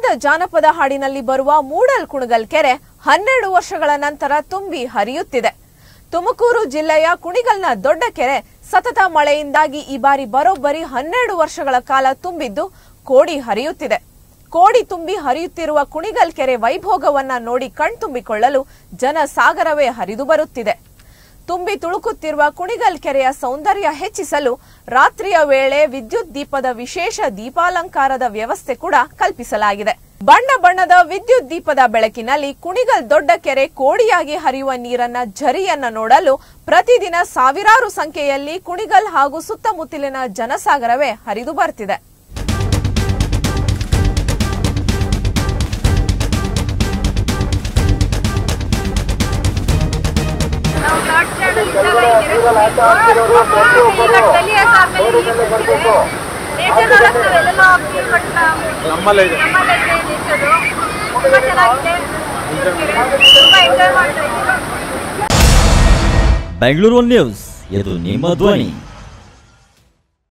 ಚಂದ ಜಾನಪದ ಹಾಡಿನಲ್ಲಿ ಬರುವ ಮೂಡಲ್ ಕುಣಗಲ್ ಕೆರೆ ಹನ್ನೆರಡು ವರ್ಷಗಳ ನಂತರ ತುಂಬಿ ಹರಿಯುತ್ತಿದೆ ತುಮಕೂರು ಜಿಲ್ಲೆಯ ಕುಣಿಗಲ್ನ ದೊಡ್ಡ ಕೆರೆ ಸತತ ಮಳೆಯಿಂದಾಗಿ ಈ ಬಾರಿ ಬರೋಬ್ಬರಿ ಹನ್ನೆರಡು ವರ್ಷಗಳ ಕಾಲ ತುಂಬಿದ್ದು ಕೋಡಿ ಹರಿಯುತ್ತಿದೆ ಕೋಡಿ ತುಂಬಿ ಹರಿಯುತ್ತಿರುವ ಕುಣಿಗಲ್ ಕೆರೆ ವೈಭೋಗವನ್ನ ನೋಡಿ ಕಣ್ತುಂಬಿಕೊಳ್ಳಲು ಜನಸಾಗರವೇ ಹರಿದು ಬರುತ್ತಿದೆ ತುಂಬಿ ತುಳುಕುತ್ತಿರುವ ಕುಣಿಗಲ್ ಕೆರೆಯ ಸೌಂದರ್ಯ ಹೆಚ್ಚಿಸಲು ರಾತ್ರಿಯ ವೇಳೆ ವಿದ್ಯುತ್ ದೀಪದ ವಿಶೇಷ ದೀಪಾಲಂಕಾರದ ವ್ಯವಸ್ಥೆ ಕೂಡ ಕಲ್ಪಿಸಲಾಗಿದೆ ಬಣ್ಣ ಬಣ್ಣದ ವಿದ್ಯುತ್ ದೀಪದ ಬೆಳಕಿನಲ್ಲಿ ಕುಣಿಗಲ್ ದೊಡ್ಡ ಕೆರೆ ಕೋಡಿಯಾಗಿ ಹರಿಯುವ ನೀರನ್ನ ಝರಿಯನ್ನ ನೋಡಲು ಪ್ರತಿದಿನ ಸಾವಿರಾರು ಸಂಖ್ಯೆಯಲ್ಲಿ ಕುಣಿಗಲ್ ಹಾಗೂ ಸುತ್ತಮುತ್ತಲಿನ ಜನಸಾಗರವೇ ಹರಿದು ಬರ್ತಿದೆ ನಾವು ಥರ್ಡ್ ಸ್ಟ್ಯಾಂಡರ್ಡ್ ಇದ್ದಾಗ ಈಗ ತಲೆಯ ಸಾರ್ನಲ್ಲಿ ನೀರು ಬಂದಿದೆ. ನೇಚರ್ ನೋಡಕ್ ನಾವೆಲ್ಲೆಲ್ಲೋ ಹೋಗ್ತೀವಿ ಬಟ್ ನಮ್ಮಲ್ಲೇ ಇದೆ ನಮ್ಮಲ್ಲೇ ಇದೆ ನೇಚರು ತುಂಬ ಚೆನ್ನಾಗಿದೆ ತುಂಬ ಎಂಜಾಯ್ ಮಾಡ್ತಾ ಇದ್ದೀವಿ ಬೆಂಗಳೂರು ನ್ಯೂಸ್ ಇದು ನಿಮ್ಮ ಧ್ವನಿ